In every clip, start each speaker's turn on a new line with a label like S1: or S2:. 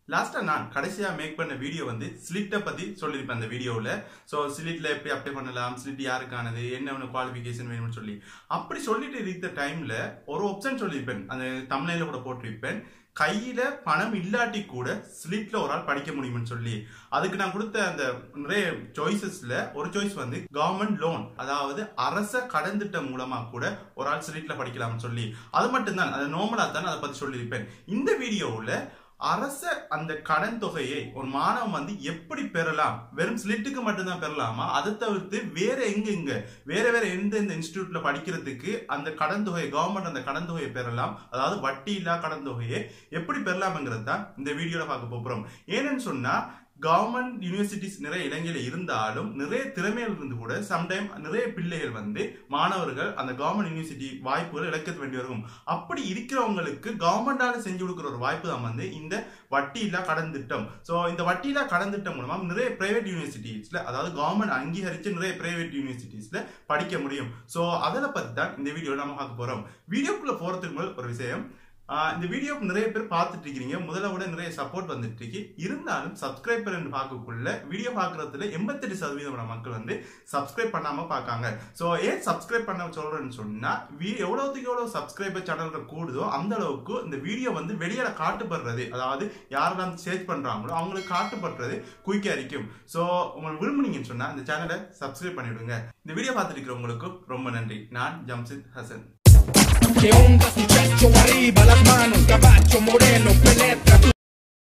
S1: லாஸ்டா நான் கடைசியா மேக் பண்ண வீடியோ வந்து ஸ்லிட்டை பத்தி சொல்லியிருப்பேன் அந்த வீடியோவில் ஸோ ஸ்லிட்ல எப்படி அப்ளை பண்ணலாம் ஸ்லிட் யாருக்கானது என்ன குவாலிஃபிகேஷன் வேணும்னு சொல்லி அப்படி சொல்லிட்டு இருக்கிற டைம்ல ஒரு ஆப்ஷன் சொல்லியிருப்பேன் அந்த தமிழ்ல கூட போட்டிருப்பேன் கையில பணம் இல்லாட்டி கூட ஸ்லிட்ல ஒரு ஆள் படிக்க முடியும்னு சொல்லி அதுக்கு நான் கொடுத்த அந்த நிறைய சாய்ஸஸ்ல ஒரு சாய்ஸ் வந்து கவர்மெண்ட் லோன் அதாவது அரச கடன் திட்டம் மூலமா கூட ஒரு ஆள் ஸ்லிட்ல படிக்கலாம்னு சொல்லி அது மட்டும்தான் அது நார்மலா தான் அதை பத்தி சொல்லியிருப்பேன் இந்த வீடியோவில் அரச அந்த கடன் தொகையை ஒரு மாணவன் வந்து எப்படி பெறலாம் வெறும் ஸ்லிட்டுக்கு மட்டும்தான் பெறலாமா அதை தவிர்த்து வேற எங்க எங்க வேற வேற எந்த எந்த இன்ஸ்டியூட்ல படிக்கிறதுக்கு அந்த கடன் தொகையை கவர்மெண்ட் அந்த கடன் தொகையை பெறலாம் அதாவது வட்டி இல்லா கடன் தொகையை எப்படி பெறலாம்ங்கிறது தான் இந்த வீடியோல பார்க்க போறோம் ஏன்னு சொன்னா கவர்மெண்ட் யூனிவர்சிட்டிஸ் நிறைய இலங்கையில இருந்தாலும் நிறைய திறமைகள் இருந்து கூட சம்டைம் நிறைய பிள்ளைகள் வந்து மாணவர்கள் அந்த கவர்மெண்ட் யூனிவர்சிட்டி வாய்ப்புகளை இழக்க வேண்டி வரும் அப்படி இருக்கிறவங்களுக்கு கவர்மெண்டால செஞ்சு கொடுக்குற ஒரு வாய்ப்பு தான் வந்து இந்த வட்டி இல்லா கடன் திட்டம் ஸோ இந்த வட்டி இல்லா கடன் திட்டம் மூலமா நிறைய பிரைவேட் யூனிவர்சிட்டிஸ்ல அதாவது கவர்மெண்ட் அங்கீகரிச்ச நிறைய பிரைவேட் யூனிவர்சிட்டிஸ்ல படிக்க முடியும் ஸோ அதில் பத்தி தான் இந்த வீடியோ நம்ம பார்க்க போறோம் வீடியோக்குள்ள போறதுக்கு முதல் ஒரு விஷயம் ஆஹ் இந்த வீடியோ நிறைய பேர் பார்த்துட்டு இருக்கீங்க முதல்ல விட நிறைய சப்போர்ட் வந்துட்டு இருக்கு இருந்தாலும் சப்ஸ்கிரைபர் பார்க்கக்குள்ள வீடியோ பார்க்கறதுல எண்பத்தெட்டு சதவீதமான மக்கள் வந்து சப்ஸ்கிரைப் பண்ணாம பார்க்காங்க ஸோ ஏன் சப்ஸ்கிரைப் பண்ண சொல்றேன்னு சொன்னா வீ- எவ்வளவுக்கு எவ்வளவு சப்ஸ்கிரைபர் சேனல்கள் கூடுதோ அந்த அளவுக்கு இந்த வீடியோ வந்து வெளியில காட்டுப்படுறது அதாவது யாரெல்லாம் சேர்ச் பண்றாங்களோ அவங்களுக்கு காட்டுப்படுறது குயிக்கா இருக்கும் ஸோ உங்களுக்கு விரும்புனீங்கன்னு சொன்னா இந்த சேனலை சப்ஸ்கிரைப் பண்ணிவிடுங்க இந்த வீடியோ பார்த்துட்டு இருக்கிறவங்களுக்கு ரொம்ப நன்றி நான் ஜம்சித் Hasan
S2: ¿Qué onda muchacho arriba las manos? Caballo moreno penetra tu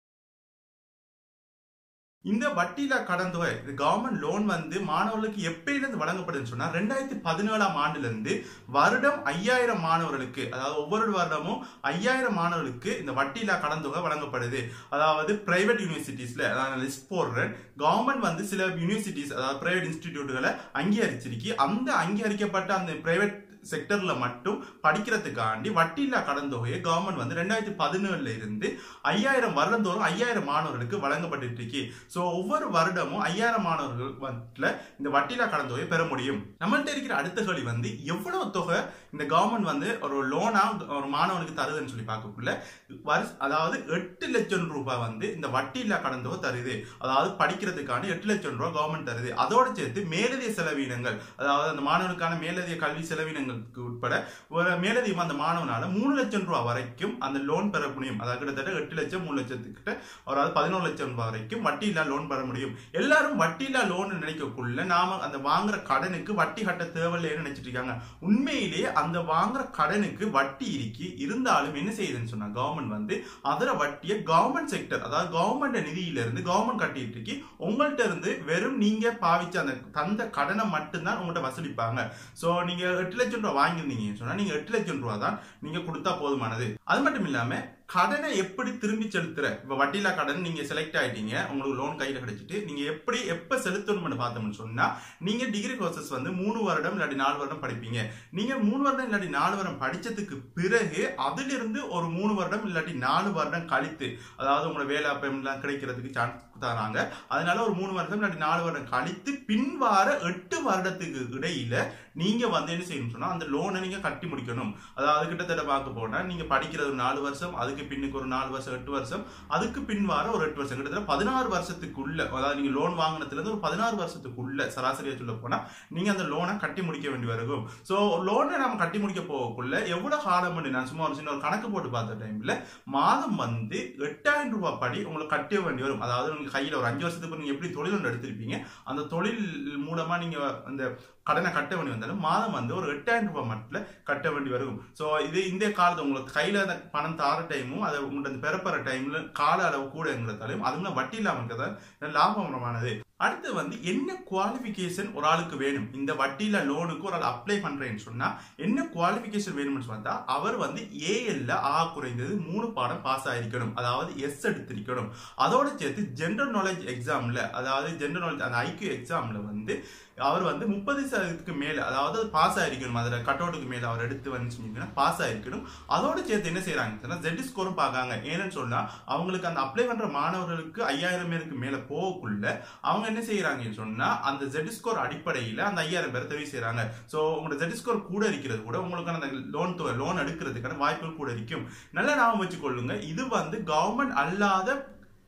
S1: இந்த வட்டியில கடன் தொகை இது கவர்மெண்ட் லோன் வந்து மாணவர்களுக்கு எப்பயில இருந்து வழங்கப்படுதுன்னு சொன்னா ரெண்டாயிரத்தி பதினேழாம் ஆண்டுல இருந்து வருடம் ஐயாயிரம் மாணவர்களுக்கு அதாவது ஒவ்வொரு வருடமும் ஐயாயிரம் மாணவர்களுக்கு இந்த வட்டியில்லா கடன் தொகை வழங்கப்படுது அதாவது பிரைவேட் யூனிவர்சிட்டிஸ்ல அதாவது லிஸ்ட் போடுறேன் கவர்மெண்ட் வந்து சில யூனிவர்சிட்டிஸ் அதாவது பிரைவேட் இன்ஸ்டிடியூட்டுகளை அங்கீகரிச்சிருக்கு அந்த அங்கீகரிக்கப்பட்ட அந்த பிரைவேட் செக்டர்ல மட்டும் படிக்கிறதுக்காண்டி வட்டியில்லா கடன் தொகையை கவர்மெண்ட் வந்து ரெண்டாயிரத்தி பதினேழுல இருந்து ஐயாயிரம் வருடந்தோறும் ஐயாயிரம் மாணவர்களுக்கு வழங்கப்பட்டு இருக்கு ஸோ ஒவ்வொரு வருடமும் ஐயாயிரம் மாணவர்கள் வந்து இந்த வட்டியில்லா கடன் தொகையை பெற முடியும் நம்மள்ட்ட இருக்கிற அடுத்த கேள்வி வந்து எவ்வளவு தொகை இந்த கவர்மெண்ட் வந்து ஒரு லோனா ஒரு மாணவனுக்கு தருதுன்னு சொல்லி பார்க்கக்குள்ள வருஷ அதாவது எட்டு லட்சம் ரூபாய் வந்து இந்த வட்டியில்லா கடன் தொகை தருது அதாவது படிக்கிறதுக்கான எட்டு லட்சம் ரூபாய் கவர்மெண்ட் தருது அதோட சேர்த்து மேலதிக செலவினங்கள் அதாவது அந்த மாணவனுக்கான மேலதிக கல்வி செலவினங்களுக்கு உட்பட ஒரு மேலதிகமா அந்த மாணவனால மூணு லட்சம் ரூபாய் வரைக்கும் அந்த லோன் பெற முடியும் அதாவது கிட்டத்தட்ட எட்டு லட்சம் மூணு லட்சத்துக்கிட்ட அதாவது பதினோரு லட்சம் ரூபாய் வரைக்கும் வட்டி இல்லா லோன் பெற முடியும் எல்லாரும் வட்டி இல்லா லோன் நினைக்கக்குள்ள நாம அந்த வாங்குற கடனுக்கு வட்டி கட்ட தேவையில்லைன்னு நினைச்சிட்டு இருக்காங்க உண்மையிலேயே அந்த வாங்குற கடனுக்கு வட்டி இருக்கு இருந்தாலும் என்ன செய்யுதுன்னு சொன்னா கவர்மெண்ட் வந்து அதர வட்டியை கவர்மெண்ட் செக்டர் அதாவது கவர்மெண்ட் நிதியில இருந்து கவர்மெண்ட் கட்டிட்டு இருக்கு உங்கள்ட்ட இருந்து வெறும் நீங்க பாவிச்ச அந்த தந்த கடனை மட்டும்தான் உங்கள்ட்ட வசூலிப்பாங்க சோ நீங்க எட்டு லட்சம் ரூபாய் வாங்கியிருந்தீங்கன்னு சொன்னா நீங்க எட்டு லட்சம் ரூபாய் தான் நீங்க கொடுத்தா போதுமானது அது மட்டும் இல்லாம கடனை எப்படி திரும்பி செலுத்துற இப்ப வட்டியில்லா கடன் நீங்க செலக்ட் ஆயிட்டீங்க உங்களுக்கு லோன் கையில கிடைச்சிட்டு நீங்க எப்படி எப்ப செலுத்தணும்னு பார்த்தோம்னு சொன்னா நீங்க டிகிரி கோர்சஸ் வந்து மூணு வருடம் இல்லாட்டி நாலு வருடம் படிப்பீங்க நீங்க மூணு வருடம் இல்லாட்டி நாலு வருடம் படிச்சதுக்கு பிறகு அதிலிருந்து ஒரு மூணு வருடம் இல்லாட்டி நாலு வருடம் கழித்து அதாவது உங்களோட வேலை எல்லாம் கிடைக்கிறதுக்கு சான்ஸ் தராங்க அதனால ஒரு மூணு வருடம் இல்லாட்டி நாலு வருடம் கழித்து பின்வார எட்டு வருடத்துக்கு இடையில நீங்க வந்து என்ன செய்யணும் சொன்னா அந்த லோனை நீங்க கட்டி முடிக்கணும் அதாவது கிட்டத்தட்ட பார்க்க போனா நீங்க படிக்கிறது ஒரு நாலு வருஷம் அதுக்கு பின்னுக்கு ஒரு நாலு வருஷம் எட்டு வருஷம் அதுக்கு பின் வார ஒரு எட்டு வருஷம் கிட்டத்தட்ட பதினாறு வருஷத்துக்குள்ள அதாவது நீங்க லோன் வாங்கினதுல இருந்து ஒரு பதினாறு வருஷத்துக்குள்ள சராசரியா சொல்ல போனா நீங்க அந்த லோனை கட்டி முடிக்க வேண்டி வரும் சோ லோனை நம்ம கட்டி முடிக்க போகக்குள்ள எவ்வளவு காலம் பண்ணி நான் சும்மா ஒரு சின்ன ஒரு கணக்கு போட்டு பார்த்த டைம்ல மாதம் வந்து எட்டாயிரம் ரூபாய் படி உங்களுக்கு கட்ட வேண்டி வரும் அதாவது உங்க கையில ஒரு அஞ்சு வருஷத்துக்கு நீங்க எப்படி தொழில் ஒன்று எடுத்திருப்பீங்க அந்த தொழில் மூலமா நீங்க அந்த கடனை கட்ட வேண்டி வந்தாலும் மாதம் வந்து ஒரு எட்டாயிரம் ரூபாய் மட்டும் கட்ட வேண்டி வரும் ஸோ இது இந்த காலத்து உங்களுக்கு கையில அந்த பணம் தார டைமும் அதை உங்கள்ட்ட அந்த பெறப்பற டைம்ல கால அளவு கூடங்கிறதாலையும் அதுவும் வட்டி இல்லாமல் இருக்கிறதால லாபகரமானது அடுத்து வந்து என்ன குவாலிஃபிகேஷன் ஒரு ஆளுக்கு வேணும் இந்த வட்டியில லோனுக்கு ஒரு ஆள் அப்ளை பண்றேன்னு சொன்னா என்ன குவாலிஃபிகேஷன் வேணும்னு சொன்னா அவர் வந்து ஏஎல்ல ஆ குறைந்தது மூணு பாடம் பாஸ் ஆயிருக்கணும் அதாவது எஸ் எடுத்திருக்கணும் அதோட சேர்த்து ஜென்ரல் நாலேஜ் எக்ஸாம்ல அதாவது ஜென்ரல் நாலேஜ் அந்த ஐக்கியூ எக்ஸாம்ல வந்து அவர் வந்து முப்பது சதவீதத்துக்கு மேல அதாவது பாஸ் ஆயிருக்கணும் அதுல கட் அவுட்டுக்கு மேல அவர் எடுத்து வந்து சொன்னீங்கன்னா பாஸ் ஆயிருக்கணும் அதோட சேர்த்து என்ன செய்யறாங்க ஜெட் ஸ்கோரும் பார்க்காங்க ஏன்னு சொன்னா அவங்களுக்கு அந்த அப்ளை பண்ற மாணவர்களுக்கு ஐயாயிரம் பேருக்கு மேல போகக்குள்ள அவங்க என்ன செய்யறாங்கன்னு சொன்னா அந்த ஜெட் ஸ்கோர் அடிப்படையில அந்த ஐயாயிரம் பேரை தெரிவு செய்யறாங்க சோ உங்களோட ஜெட் ஸ்கோர் கூட இருக்கிறது கூட உங்களுக்கான அந்த லோன் லோன் எடுக்கிறதுக்கான வாய்ப்புகள் கூட இருக்கும் நல்லா ஞாபகம் வச்சுக்கொள்ளுங்க இது வந்து கவர்மெண்ட் அல்லாத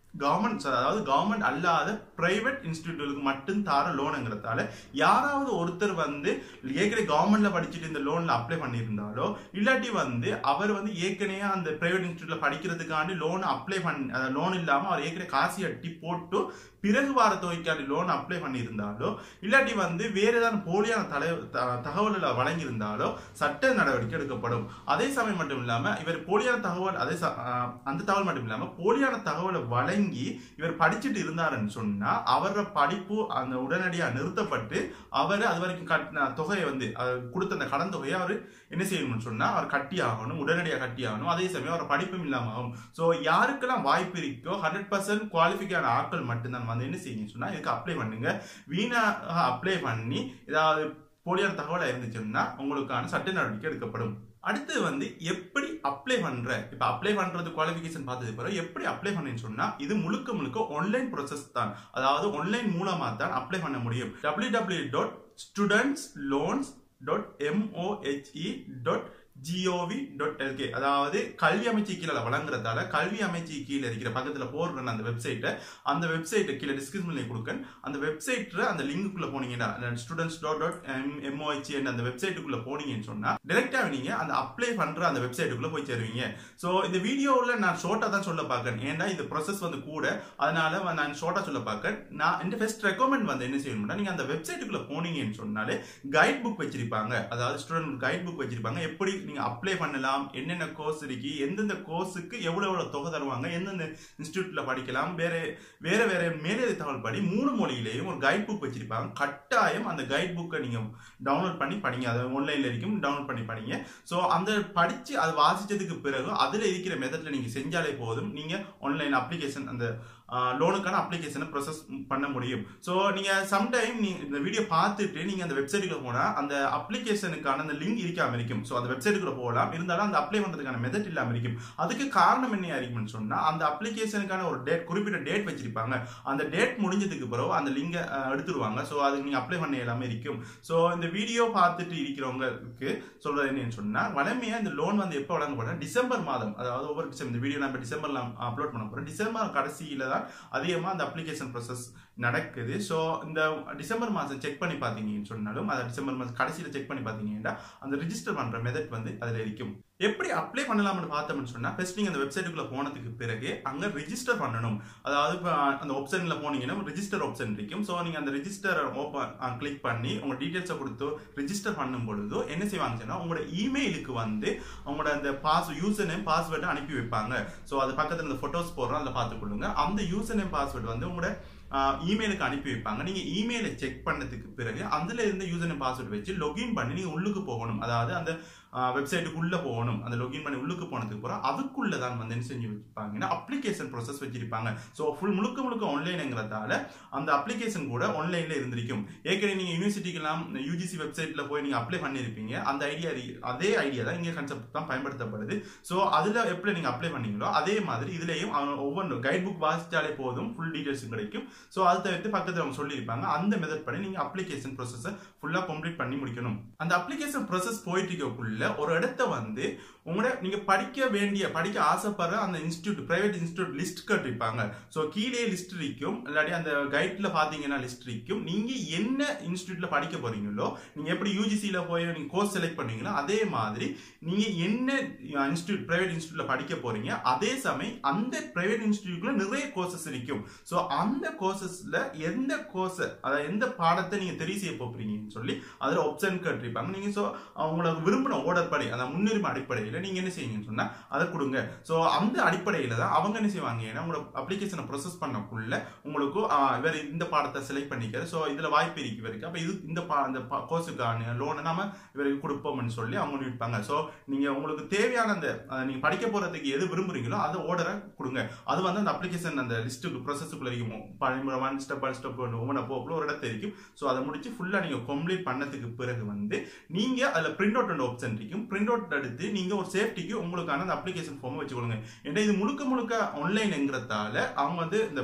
S1: கவர்மெண்ட் அதாவது கவர்மெண்ட் அல்லாத பிரைவேட் இன்ஸ்டிடியூட்டுக்கு மட்டும் தார லோனுங்கிறதால யாராவது ஒருத்தர் வந்து ஏற்கனவே கவர்மெண்ட்ல படிச்சுட்டு இந்த லோன்ல அப்ளை பண்ணியிருந்தாலோ இல்லாட்டி வந்து அவர் வந்து ஏற்கனவே அந்த பிரைவேட் இன்ஸ்டியூட்ல படிக்கிறதுக்காண்டி லோன் அப்ளை பண்ண லோன் இல்லாம அவர் ஏற்கனவே காசு அட்டி போட்டு பிறகு வார தொகைக்காண்டி லோன் அப்ளை பண்ணியிருந்தாலோ இல்லாட்டி வந்து வேற ஏதாவது போலியான தலை த- தகவல்களை வழங்கியிருந்தாலோ சட்ட நடவடிக்கை எடுக்கப்படும் அதே சமயம் மட்டும் இல்லாம இவர் போலியான தகவல் அதே ச- ஆஹ் அந்த தகவல் மட்டும் இல்லாம போலியான தகவலை வழங்கி இவர் படிச்சுட்டு இருந்தாருன்னு சொன்னா அவரோட படிப்பு அந்த உடனடியா நிறுத்தப்பட்டு அவர் அது வரைக்கும் கட்டின தொகையை வந்து அவர் கொடுத்த அந்த கடன் தொகையை அவர் என்ன செய்யணும்னு சொன்னா அவர் கட்டி ஆகணும் உடனடியாக கட்டி ஆகணும் அதே சமயம் அவர் படிப்பும் இல்லாம ஆகும் ஸோ யாருக்கெல்லாம் வாய்ப்பு இருக்கோ ஹண்ட்ரட் பர்சன்ட் குவாலிஃபிக்கான ஆட்கள் மட்டும்தான் வந்து என்ன செய்யுங்கன்னு சொன்னா இதுக்கு அப்ளை பண்ணுங்க வீணாக அப்ளை பண்ணி ஏதாவது போலியான தகவலா இருந்துச்சுன்னா உங்களுக்கான சட்ட நடவடிக்கை எடுக்கப்படும் அடுத்து வந்து எப்படி அப்ளை பண்ற இப்ப அப்ளை பண்றது குவாலிஃபிகேஷன் பார்த்தது பிறகு எப்படி அப்ளை பண்ணேன்னு சொன்னா இது முழுக்க முழுக்க ஆன்லைன் ப்ரோசஸ் தான் அதாவது ஆன்லைன் மூலமா தான் அப்ளை பண்ண முடியும் W W dot students loans dot MOHE dot GOV dot LK அதாவது கல்வி அமைச்சு கீழே வழங்குறதால கல்வி அமைச்சு கீழே இருக்கிற பக்கத்துல போடுற அந்த வெப்சைட்டை அந்த வெப்சைட்டை கீழே டிஸ்கிரிப்ஷன்ல கொடுக்கேன் அந்த வெப்சைட்ல அந்த லிங்குக்குள்ள போனீங்கன்னா ஸ்டூடெண்ட்ஸ் டாட் டாட் எம்ஓஹெச்இ அந்த வெப்சைட்டுக்குள்ள போனீங்கன்னு சொன்னா டேரக்டா நீங்க அந்த அப்ளை பண்ற அந்த வெப்சைட்டுக்குள்ள போய் சேருவீங்க ஸோ இந்த வீடியோவில் நான் ஷார்ட்டாக தான் சொல்ல பார்க்கேன் ஏன்னா இந்த ப்ராசஸ் வந்து கூட அதனால வ- நான் ஷார்ட்டாக சொல்ல பார்க்கேன் நான் இந்த ஃபர்ஸ்ட் ரெக்கமெண்ட் வந்து என்ன செய்யணும்னா நீங்கள் அந்த வெப்சைட்டுக்குள்ள போனீங்கன்னு சொன்னாலே கைட் புக் வச்சிருப்பாங்க அதாவது ஸ்டூடெண்ட் கைட் புக் வச்சிருப்பாங்க எப்படி நீங்கள் அப்ளை பண்ணலாம் என்னென்ன கோர்ஸ் இருக்கு எந்தெந்த கோர்ஸுக்கு எவ்வளோ எவ்வளோ தொகை தருவாங்க எந்தெந்த இன்ஸ்டியூட்ல படிக்கலாம் வேற வேற வேற மேலதிக தகவல் படி மூணு மொழியிலேயும் ஒரு கைட் புக் வச்சிருப்பாங்க கட்டாயம் அந்த கைட் புக்கை நீங்க டவுன்லோட் பண்ணி படிங்க அது ஆன்லைன்ல இருக்கும் டவுன்லோட் பண்ணி படிங்க ஸோ அந்த படிச்சு அதை வாசிச்சதுக்கு பிறகு அதுல இருக்கிற மெத்தட்ல நீங்க செஞ்சாலே போதும் நீங்க ஆன்லைன் அப்ளிகேஷன் அந்த லோனுக்கான அப்ளிகேஷனை ப்ரொசஸ் பண்ண முடியும் ஸோ நீங்க சம்டைம் நீங்க இந்த வீடியோ பார்த்துட்டு நீங்க அந்த வெப்சைட்டுக்கு போனா அந்த அப்ளிகேஷனுக்கான அந்த லிங்க் இருக்காம இருக்கும் ஸோ அந்த வெப்சைட்டுக்குள்ள போகலாம் இருந்தாலும் அந்த அப்ளை பண்றதுக்கான மெத்தட் இல்லாம இருக்கும் அதுக்கு காரணம் என்ன இருக்கும்னு சொன்னா அந்த அப்ளிகேஷனுக்கான ஒரு டேட் குறிப்பிட்ட டேட் வச்சிருப்பாங்க அந்த டேட் முடிஞ்சதுக்கு பிறகு அந்த லிங்கை எடுத்துருவாங்க ஸோ அதுக்கு நீங்க அப்ளை பண்ண எல்லாமே இருக்கும் ஸோ இந்த வீடியோ பார்த்துட்டு இருக்கிறவங்களுக்கு சொல்றது என்னன்னு சொன்னா வளமையா இந்த லோன் வந்து எப்போ வழங்கப்படும் டிசம்பர் மாதம் அதாவது ஒவ்வொரு டிசம்பர் இந்த வீடியோ நம்ம டிசம்பர்ல அப்லோட் பண்ண போறோம் டிசம்பர் கடைசியில தான் அதிகமாக அந்த அப்ளிகேஷன் ப்ராசஸ் நடக்குது ஸோ இந்த டிசம்பர் மாதம் செக் பண்ணி பார்த்தீங்கன்னு சொன்னாலும் அதை டிசம்பர் மாதம் கடைசியில் செக் பண்ணி பார்த்தீங்கன்னா அந்த ரிஜிஸ்டர் பண்ணுற மெத்தட் வந்து அதில் இருக்கும் எப்படி அப்ளை பண்ணலாம்னு பார்த்தோம்னு சொன்னா ஃபர்ஸ்ட் நீங்க அந்த வெப்சைட்டுக்குள்ள போனதுக்கு பிறகு அங்க ரிஜிஸ்டர் பண்ணணும் அதாவது இப்ப அந்த ஆப்ஷன்ல போனீங்கன்னா ரிஜிஸ்டர் ஆப்ஷன் இருக்கும் ஸோ நீங்க அந்த ரிஜிஸ்டர் ஓப்பன் கிளிக் பண்ணி உங்க டீடைல்ஸை கொடுத்து ரிஜிஸ்டர் பண்ணும் பொழுது என்ன செய்வாங்கன்னா உங்களோட இமெயிலுக்கு வந்து உங்களோட அந்த பாஸ் யூசர் நேம் பாஸ்வேர்டு அனுப்பி வைப்பாங்க ஸோ அது பக்கத்துல இந்த போட்டோஸ் போடுறோம் அதில் பார்த்துக்கொள்ளுங்க அந்த யூசர் நேம் பாஸ்வேர்டு வந்து உங்களோட இமெயிலுக்கு அனுப்பி வைப்பாங்க நீங்க இமெயிலை செக் பண்ணதுக்கு பிறகு அதுல இருந்த யூசர் நேம் பாஸ்வேர்டு வச்சு லொகின் பண்ணி நீங்க உள்ளுக்கு போகணும் அதாவது அந்த வெப்சைட்டுக்குள்ள போகணும் அந்த லொகின் பண்ணி உள்ளுக்கு போனதுக்கு அப்புறம் அதுக்குள்ள தான் வந்து என்ன செஞ்சு வச்சிருப்பாங்கன்னா அப்ளிகேஷன் ப்ராசஸ் வச்சிருப்பாங்க ஸோ ஃபுல் முழுக்க முழுக்க ஆன்லைனுங்கிறதால அந்த அப்ளிகேஷன் கூட ஆன்லைன்ல இருந்திருக்கும் ஏற்கனவே நீங்க யூனிவர்சிட்டிக்கெல்லாம் யூஜிசி வெப்சைட்ல போய் நீங்க அப்ளை பண்ணிருப்பீங்க அந்த ஐடியா அதே ஐடியா தான் இங்க கன்செப்ட் தான் பயன்படுத்தப்படுது ஸோ அதுல எப்படி நீங்க அப்ளை பண்ணீங்களோ அதே மாதிரி இதுலயும் அவங்க ஒவ்வொன்றும் கைட் புக் வாசிச்சாலே போதும் ஃபுல் டீடைல்ஸும் கிடைக்கும் ஸோ அதை தவிர்த்து பக்கத்தில் அவங்க சொல்லியிருப்பாங்க அந்த மெத்தட் படி நீங்க அப்ளிகேஷன் ப்ராசஸை ஃபுல்லா கம்ப்ளீட் பண்ணி முடிக்கணும் அந்த அப்ளிகேஷன் ப்ராசஸ் போயிட்டு இருக்கக்குள்ள ஒரு இடத்த வந்து உங்களோட நீங்க படிக்க வேண்டிய படிக்க ஆசைப்படுற அந்த இன்ஸ்டியூட் பிரைவேட் இன்ஸ்டியூட் லிஸ்ட் கட்டிருப்பாங்க ஸோ கீழே லிஸ்ட் இருக்கும் இல்லாட்டி அந்த கைட்ல பாத்தீங்கன்னா லிஸ்ட் இருக்கும் நீங்க என்ன இன்ஸ்டியூட்ல படிக்க போறீங்களோ நீங்க எப்படி யூஜிசியில போய் நீங்க கோர்ஸ் செலக்ட் பண்ணீங்களோ அதே மாதிரி நீங்க என்ன இன்ஸ்டியூட் பிரைவேட் இன்ஸ்டியூட்ல படிக்க போறீங்க அதே சமயம் அந்த பிரைவேட் இன்ஸ்டியூட்ல நிறைய கோர்சஸ் இருக்கும் ஸோ அந்த கோர்சஸ்ல எந்த கோர்ஸ் அதாவது எந்த பாடத்தை நீங்க தெரிவு செய்ய போறீங்கன்னு சொல்லி அதுல ஆப்ஷன் கட்டிருப்பாங்க நீங்க ஸோ உங்களுக்கு விரும்பின ஓர்டர் படி அந்த முன்னுரிமை அடிப்படையில் நீங்க என்ன செய்யுங்கன்னு சொன்னா அதை கொடுங்க ஸோ அந்த அடிப்படையில தான் அவங்க என்ன செய்வாங்க ஏன்னா உங்களோட அப்ளிகேஷனை ப்ரொசஸ் பண்ணக்குள்ள உங்களுக்கு ஆஹ், இவர் இந்த பாடத்தை செலக்ட் பண்ணிக்காரு ஸோ இதுல வாய்ப்பு இருக்கு இவருக்கு அப்ப இது இந்த பா அந்த கோர்ஸுக்கான லோனை நாம இவருக்கு கொடுப்போம்னு சொல்லி அவங்க நிற்பாங்க ஸோ நீங்க உங்களுக்கு தேவையான அந்த அஹ், நீங்க படிக்க போறதுக்கு எது விரும்புறீங்களோ அந்த ஓர்டரை கொடுங்க அது வந்து அந்த அப்ளிகேஷன் அந்த லிஸ்ட்டுக்கு ப்ரொசஸுக்குள்ள இருக்கும் ஒன் ஸ்டெப் பை ஸ்டெப் ஒவ்வொரு போக்குள்ள ஒரு இடத்துல இருக்கும் ஸோ அதை முடிச்சு ஃபுல்லா நீங்க கம்ப்ளீட் பண்ணதுக்கு பிறகு வந்து நீங்க அதுல பிரிண்ட் அவுட் அண்ட் ஆப்ஷன் இருக்கும் பிரிண்ட் அவுட் எடுத்து நீங்க ஒரு சேஃப்டிக்கு உங்களுக்கான அந்த அப்ளிகேஷன் ஃபார்ம் வச்சுக்கொள்ளுங்க ஏன்னா இது முழுக்க முழுக்க ஆன்லைன்ங்கிறதால அவங்க வந்து இந்த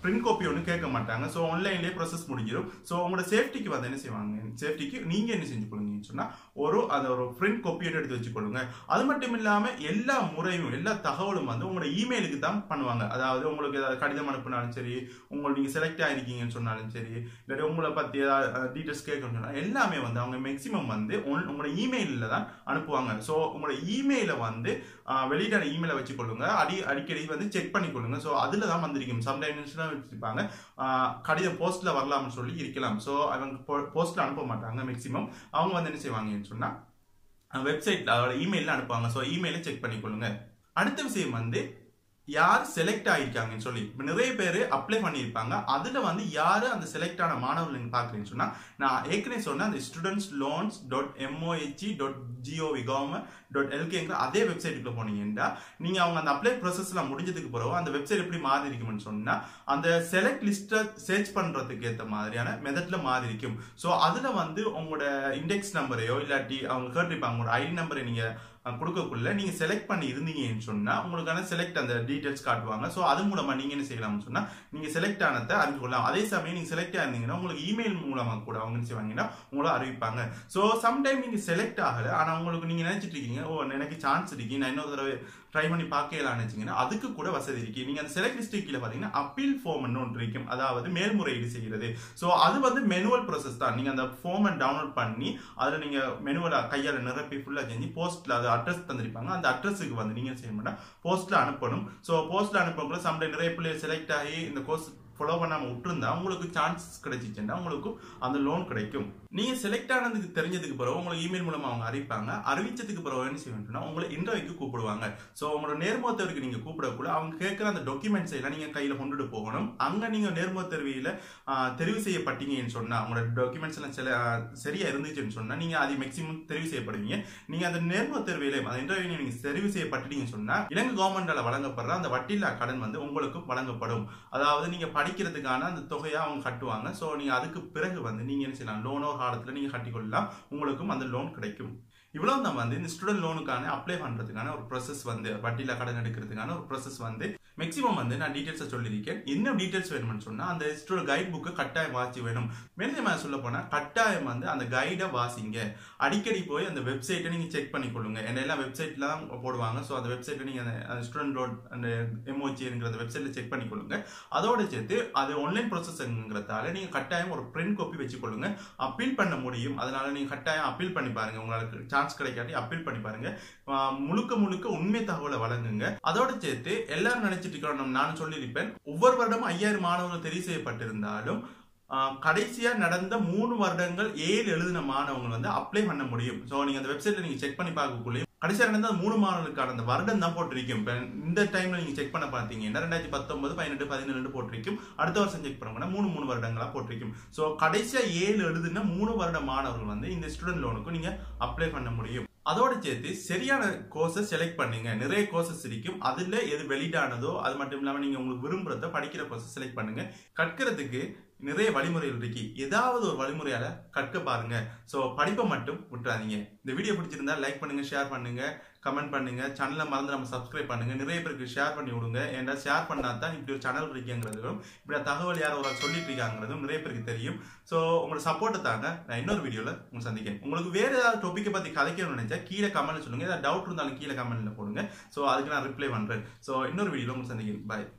S1: பிரிண்ட் காப்பி ஒன்று கேட்க மாட்டாங்க ஸோ ஆன்லைன்லேயே ப்ராசஸ் முடிஞ்சிடும் ஸோ உங்களோட சேஃப்டிக்கு வந்து என்ன செய்வாங்க சேஃப்டிக்கு நீங்கள் என்ன செஞ்சு கொள்ளுங்கன்னு சொன்னால் ஒரு அந்த ஒரு பிரிண்ட் காப்பி எடுத்து வச்சுக்கொள்ளுங்க அது மட்டும் இல்லாமல் எல்லா முறையும் எல்லா தகவலும் வந்து உங்களோட இமெயிலுக்கு தான் பண்ணுவாங்க அதாவது உங்களுக்கு ஏதாவது கடிதம் அனுப்புனாலும் சரி உங்களை நீங்கள் செலக்ட் ஆயிருக்கீங்கன்னு சொன்னாலும் சரி இல்லாட்டி உங்களை பற்றி ஏதாவது டீட்டெயில்ஸ் கேட்கணும்னு சொன்னால் எல்லாமே வந்து அவங்க மேக்ஸிமம் வந்து உன்- உங்களோட இமெயிலில் தான் அனுப்புவாங்க ஸோ உங்களோட இமெயிலை வந்து ஆஹ், வெளியிடான இமெயிலை வச்சுக்கொள்ளுங்க அடி அடிக்கடி வந்து செக் பண்ணிக்கொள்ளுங்க ஸோ அதில் தான் வந்திருக்கும் சம்டைம்ஸ் தான் வச்சுருப்பாங்க ஆஹ், கடிதம் போஸ்ட்டில் வரலாம்னு சொல்லி இருக்கலாம் ஸோ அவங்க போஸ்ட்டில் அனுப்ப மாட்டாங்க மேக்ஸிமம் அவங்க வந்து என்ன செய்வாங்கன்னு சொன்னால் வெப்சைட் அதோட இமெயிலில் அனுப்புவாங்க ஸோ இமெயிலை செக் பண்ணிக்கொள்ளுங்க அடுத்த விஷயம் வந்து யார் செலக்ட் ஆயிருக்காங்கன்னு சொல்லி இப்ப நிறைய பேர் அப்ளை பண்ணியிருப்பாங்க அதுல வந்து யாரு அந்த செலக்ட் ஆன மாணவர்கள் நீங்க பாக்குறீங்கன்னு சொன்னா நான் ஏற்கனவே சொன்ன அந்த students loans dot MOHE dot GOV government dot எல்கேங்கிற அதே வெப்சைட்டுக்குள்ள போனீங்கன்னா நீங்க அவங்க அந்த அப்ளை ப்ராசஸ்லாம் முடிஞ்சதுக்கு பிறகு அந்த வெப்சைட் எப்படி மாறி இருக்கும்னு சொன்னா அந்த செலக்ட் லிஸ்ட்டை சர்ச் பண்றதுக்கு ஏற்ற மாதிரியான மெத்தட்ல மாறி இருக்கும் ஸோ அதுல வந்து உங்களோட இண்டெக்ஸ் நம்பரையோ இல்லாட்டி அவங்க கேட்டிருப்பாங்க உங்களோட ஐடி நம்பரை நீங்க அஹ், கொடுக்கக்குள்ள நீங்க செலக்ட் பண்ணி இருந்தீங்கன்னு சொன்னா உங்களுக்கான செலக்ட் அந்த டீடைல்ஸ் காட்டுவாங்க ஸோ அது மூலமா நீங்க என்ன செய்யலாம்னு சொன்னா நீங்க செலக்ட் ஆனதை அறிந்து கொள்ளலாம் அதே சமயம் நீங்க செலக்ட் ஆயிருந்தீங்கன்னா உங்களுக்கு இமெயில் மூலமா கூட அவங்க என்ன செய்வாங்கன்னா உங்களை அறிவிப்பாங்க ஸோ சம்டைம் நீங்க செலக்ட் ஆகல ஆனா உங்களுக்கு நீங்க நினைச்சிட்டு இருக்கீங்க ஓ எனக்கு சான்ஸ் இருக்கு நான் இன்னொரு தடவை ட்ரை பண்ணி பார்க்கலாம்னு வச்சீங்கன்னா அதுக்கு கூட வசதி இருக்கு நீங்க அந்த செலக்ட் லிஸ்ட் கீழே பாத்தீங்கன்னா அப்பீல் ஃபார்ம் ஒன்று இருக்கும் அதாவது மேல்முறையீடு செய்கிறது ஸோ அது வந்து மெனுவல் ப்ராசஸ் தான் நீங்க அந்த ஃபார்மை டவுன்லோட் பண்ணி அதுல நீங்க மெனுவலா கையால நிரப்பி ஃபுல்லா செஞ்சு போஸ்ட்ல அது அட்ரஸ் தந்திருப்பாங்க அந்த அட்ரஸுக்கு வந்து நீங்க என்ன செய்யணும்னா போஸ்ட்ல அனுப்பணும் ஸோ போஸ்ட்ல அனுப்பக்குள்ள சம்டைம் நிறைய பிள்ளைகள் செலக்ட் ஆகி இந்த கோர்ஸ் ஃபாலோ பண்ணாம விட்டுருந்தா உங்களுக்கு சான்ஸ் கிடைச்சிச்சுன்னா உங்களுக்கு அந்த லோன் கிடைக்கும் நீங்க செலக்ட் ஆனதுக்கு தெரிஞ்சதுக்கு பிறகு உங்களுக்கு இமெயில் மூலமா அவங்க அறிவிப்பாங்க அறிவிச்சதுக்கு பிறகு என்ன செய்யணும்னா உங்களை இன்டர்வியூக்கு கூப்பிடுவாங்க ஸோ உங்களோட நேர்முகத்தேர்வுக்கு நீங்க கூப்பிடக்குள்ள அவங்க கேட்குற அந்த டாக்குமெண்ட்ஸ் எல்லாம் நீங்க கையில கொண்டுட்டு போகணும் அங்க நீங்க நேர்முகத் தேர்வியில ஆஹ், தெரிவு செய்யப்பட்டீங்கன்னு சொன்னா உங்களோட டாக்குமெண்ட்ஸ் எல்லாம் சில ஆஹ், சரியா இருந்துச்சுன்னு சொன்னா நீங்க அது மேக்ஸிமம் தெரிவு செய்யப்படுவீங்க நீங்க அந்த நேர்முகத் தேர்வியில அந்த இன்டர்வியூ நீங்க தெரிவு செய்யப்பட்டுட்டீங்கன்னு சொன்னா இலங்கை கவர்மெண்டால வழங்கப்படுற அந்த வட்டியில்லா கடன் வந்து உங்களுக்கு வழங்கப்படும் அதாவது நீங்க படிக்கிறதுக்கான அந்த தொகையை அவங்க கட்டுவாங்க ஸோ நீங்க அதுக்கு பிறகு வந்து நீங்க என்ன செய்யலாம் லோனோ காலத்துல நீங்க கட்டிக்கொள்ளலாம் உங்களுக்கும் அந்த லோன் கிடைக்கும் இவ்வளவு தான் வந்து இந்த ஸ்டூடெண்ட் லோனுக்கான அப்ளை பண்றதுக்கான ஒரு ப்ராசஸ் வந்து வட்டியில கடன் எடுக்கிறதுக்கான ஒரு ப்ராசஸ் வந்து மேக்ஸிமம் வந்து நான் டீடைல்ஸை சொல்லியிருக்கேன் இன்னும் டீடைல்ஸ் வேணும்னு சொன்னா அந்த ஸ்டூடெண்ட் கைட் புக்கை கட்டாயம் வாசி வேணும் மேலும் சொல்ல போனா கட்டாயம் வந்து அந்த கைடை வாசிங்க அடிக்கடி போய் அந்த வெப்சைட்டை நீங்க செக் பண்ணிக்கொள்ளுங்க என்ன எல்லாம் வெப்சைட்ல தான் போடுவாங்க ஸோ அந்த வெப்சைட்ல நீங்க அந்த ஸ்டூடெண்ட் லோன் அந்த எம்ஓஜிங்கிற அந்த வெப்சைட்ல செக் பண்ணிக்கொள்ளுங்க அதோட சேர்த்து அது ஆன்லைன் ப்ராசஸ்ங்கிறதால நீங்க கட்டாயம் ஒரு பிரிண்ட் காப்பி வச்சுக்கொள்ளுங்க அப்பீல் பண்ண முடியும் அதனால நீங்க கட்டாயம் அப்பீல் பண்ணி பாருங்க உங்களுக்கு சான்ஸ் கிடைக்காட்டி அப்பீல் பண்ணி பாருங்க ஆஹ் முழுக்க முழுக்க உண்மை தகவலை வழங்குங்க அதோட சேர்த்து எல்லாரும் நினைச்சிட்டு இருக்கிறோம் நானும் சொல்லியிருப்பேன் ஒவ்வொரு வருடமும் ஐயாயிரம் மாணவர்கள் தெரிவு செய்யப்பட்டிருந்தாலும் ஆஹ் கடைசியா நடந்த மூணு வருடங்கள் ஏழு எழுதின மாணவங்க வந்து அப்ளை பண்ண முடியும் ஸோ நீங்க அந்த வெப்சைட்ல நீங்க செக் பண்ணி பார்க்கக்குள்ளே கடைசியா நடந்த அந்த மூணு மாணவர்களுக்கான அந்த வருடம் தான் போட்டிருக்கும் இப்ப இந்த டைம்ல நீங்க செக் பண்ண பார்த்தீங்கன்னா ரெண்டாயிரத்தி பத்தொன்பது பதினெட்டு பதினெண்டு போட்டிருக்கும் அடுத்த வருஷம் செக் பண்ணோம்னா மூணு மூணு வருடங்களா போட்டிருக்கும் ஸோ கடைசியா ஏழு எழுதுன மூணு வருட மாணவர்கள் வந்து இந்த ஸ்டூடெண்ட் லோனுக்கு நீங்க அப்ளை பண்ண முடியும் அதோட சேர்த்து சரியான கோர்ஸை செலக்ட் பண்ணுங்க நிறைய கோர்சஸ் இருக்கும் அதுல எது வெளியிடானதோ அது மட்டும் இல்லாம நீங்க உங்களுக்கு விரும்புறத படிக்கிற கோர்ஸை செலக்ட் பண்ணுங்க கற்கிறதுக்கு நிறைய வழிமுறைகள் இருக்கு ஏதாவது ஒரு வழிமுறையால கற்க பாருங்க ஸோ படிப்பை மட்டும் விட்டுறாதீங்க இந்த வீடியோ பிடிச்சிருந்தா லைக் பண்ணுங்க ஷேர் பண்ணுங்க கமெண்ட் பண்ணுங்க சேனலை மறந்து நம்ம சப்ஸ்கிரைப் பண்ணுங்க நிறைய பேருக்கு ஷேர் பண்ணி விடுங்க ஏன்னா ஷேர் பண்ணா தான் இப்படி ஒரு சேனல் இருக்குங்கிறதும் இப்படி தகவல் யாரோ ஒரு ஆள் சொல்லிட்டு இருக்காங்கிறதும் நிறைய பேருக்கு தெரியும் ஸோ உங்களோட சப்போர்ட்டை தாங்க நான் இன்னொரு வீடியோல உங்களை சந்திக்கிறேன் உங்களுக்கு வேற ஏதாவது டாப்பிக்கை பத்தி கதைக்கணும்னு நினைச்சா கீழே கமெண்ட்ல சொல்லுங்க ஏதாவது டவுட் இருந்தாலும் கீழே கமெண்ட்ல போடுங்க ஸோ அதுக்கு நான் ரிப்ளை பண்றேன் ஸோ இன்னொரு வீடியோல உங்களை சந்திக்கிறேன் பாய்